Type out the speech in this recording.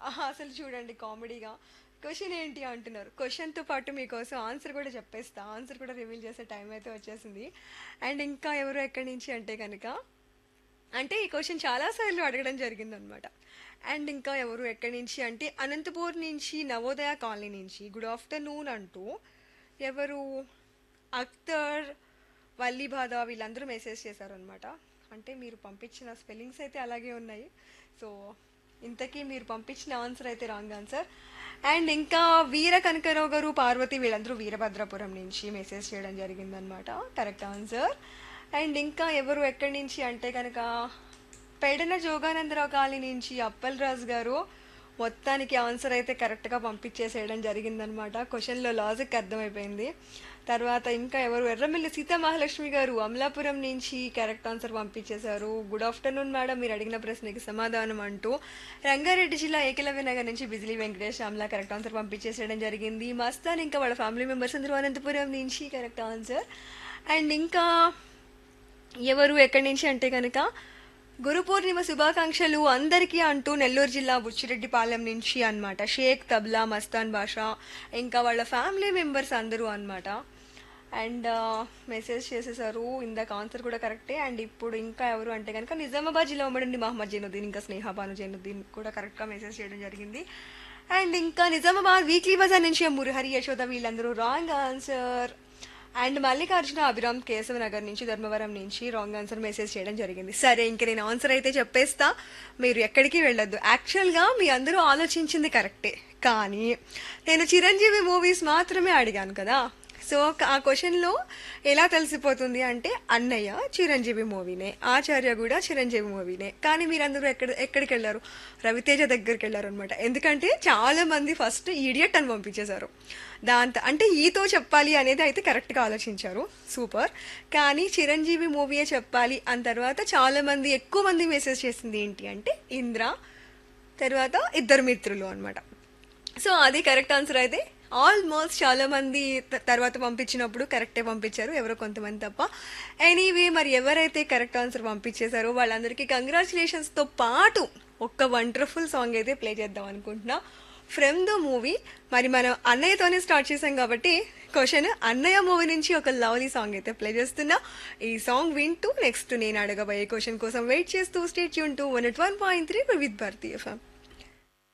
ఆహా, అసలు చూడండి కామెడీగా క్వశ్చన్ ఏంటి అంటున్నారు క్వశ్చన్తో పాటు మీకోసం ఆన్సర్ కూడా చెప్పేస్తా ఆన్సర్ కూడా రివీల్ చేసే టైం అయితే వచ్చేసింది అండ్ ఇంకా ఎవరు ఎక్కడి నుంచి అంటే కనుక అంటే ఈ క్వశ్చన్ చాలాసార్లు అడగడం జరిగిందనమాట అండ్ ఇంకా ఎవరు ఎక్కడి నుంచి అంటే అనంతపూర్ నుంచి నవోదయ కాలనీ నుంచి గుడ్ ఆఫ్టర్నూన్ అంటూ ఎవరు అఖ్తర్ వల్లీబాధ వీళ్ళందరూ మెసేజ్ చేశారనమాట అంటే మీరు పంపించిన స్పెల్లింగ్స్ అయితే అలాగే ఉన్నాయి సో ఇంతకీ మీరు పంపించిన ఆన్సర్ అయితే రాంగ్ ఆన్సర్ అండ్ ఇంకా వీర కనకరావు గారు పార్వతి వీళ్ళందరూ వీరభద్రపురం నుంచి మెసేజ్ చేయడం జరిగిందనమాట కరెక్ట్ ఆన్సర్ అండ్ ఇంకా ఎవరు ఎక్కడి నుంచి అంటే కనుక పెడన జోగానందరావు కాలనీ నుంచి అప్పల్ రాజు గారు మొత్తానికి ఆన్సర్ అయితే కరెక్ట్గా పంపించేసేయడం జరిగిందనమాట క్వశ్చన్లో లాజిక్ అర్థమైపోయింది తర్వాత ఇంకా ఎవరు ఎర్రమిల్లి సీతా మహాలక్ష్మి గారు అమలాపురం నుంచి కరెక్ట్ ఆన్సర్ పంపించేశారు గుడ్ ఆఫ్టర్నూన్ మేడం మీరు అడిగిన ప్రశ్నకి సమాధానం అంటూ రంగారెడ్డి జిల్లా ఏకలవ్య నగర్ నుంచి బిజిలీ వెంకటేష్ అమలా కరెక్ట్ ఆన్సర్ పంపించేసేయడం జరిగింది మస్తాన్ ఇంకా వాళ్ళ ఫ్యామిలీ మెంబర్స్ అందరూ అనంతపురం నుంచి కరెక్ట్ ఆన్సర్ అండ్ ఇంకా ఎవరు ఎక్కడి నుంచి అంటే కనుక గురు పూర్ణిమ శుభాకాంక్షలు అందరికీ అంటూ నెల్లూరు జిల్లా బుచ్చిరెడ్డిపాలెం నుంచి అన్నమాట షేక్ తబ్లా మస్తాన్ బాషా ఇంకా వాళ్ళ ఫ్యామిలీ మెంబర్స్ అందరూ అన్నమాట అండ్ మెసేజ్ చేసేసారు ఇందాక ఆన్సర్ కూడా కరెక్టే అండ్ ఇప్పుడు ఇంకా ఎవరు అంటే కనుక నిజామాబాద్ జిల్లా ఉమ్మడి మహమ్మద్ జైనుద్దీన్ ఇంకా స్నేహ భాను జైనుద్దీన్ కూడా కరెక్ట్గా మెసేజ్ చేయడం జరిగింది అండ్ ఇంకా నిజామాబాద్ వీక్లీ బజార్ నుంచి మురహరి యశోద వీళ్ళందరూ wrong answer and Mallikarjuna Abhiram Keshava Nagar నుంచి ధర్మవరం నుంచి రాంగ్ ఆన్సర్ మెసేజ్ చేయడం జరిగింది సరే ఇంక నేను ఆన్సర్ అయితే చెప్పేస్తా మీరు ఎక్కడికి వెళ్ళొద్దు యాక్చువల్గా మీ అందరూ ఆలోచించింది కరెక్టే కానీ నేను చిరంజీవి మూవీస్ మాత్రమే అడిగాను కదా సో ఆ క్వశ్చన్లో ఎలా తెలిసిపోతుంది అంటే అన్నయ్య చిరంజీవి మూవీనే ఆచార్య కూడా చిరంజీవి మూవీనే కానీ మీరందరూ ఎక్కడ ఎక్కడికి వెళ్ళారు రవితేజ దగ్గరికి వెళ్ళారు అనమాట ఎందుకంటే చాలా మంది ఫస్ట్ ఈడియట్ అని పంపించేశారు దాంతో అంటే ఈతో చెప్పాలి అనేది అయితే కరెక్ట్గా ఆలోచించారు సూపర్ కానీ చిరంజీవి మూవీయే చెప్పాలి అని తర్వాత చాలా మంది ఎక్కువ మంది మెసేజ్ చేసింది ఏంటి అంటే ఇంద్ర తర్వాత ఇద్దరు మిత్రులు అనమాట సో అది కరెక్ట్ ఆన్సర్ అయితే ఆల్మోస్ట్ చాలా మంది త- తర్వాత పంపించినప్పుడు కరెక్టే పంపించారు ఎవరో కొంతమంది తప్ప ఎనీవే మరి ఎవరైతే కరెక్ట్ ఆన్సర్ పంపించేశారో వాళ్ళందరికీ కంగ్రాచులేషన్స్తో పాటు ఒక్క వండర్ఫుల్ సాంగ్ అయితే ప్లే చేద్దాం అనుకుంటున్నా ఫ్రమ్ ద మూవీ మరి మనం అన్నయ్యతోనే స్టార్ట్ చేసాం కాబట్టి క్వశ్చన్ అన్నయ్య మూవీ నుంచి ఒక లవ్లీ సాంగ్ అయితే ప్లే చేస్తున్నా ఈ సాంగ్ వింటూ నెక్స్ట్ నేను అడగబోయే క్వశ్చన్ కోసం వెయిట్ చేస్తూ స్టేట్ యూన్ two one eight one point three with Bharatiya FM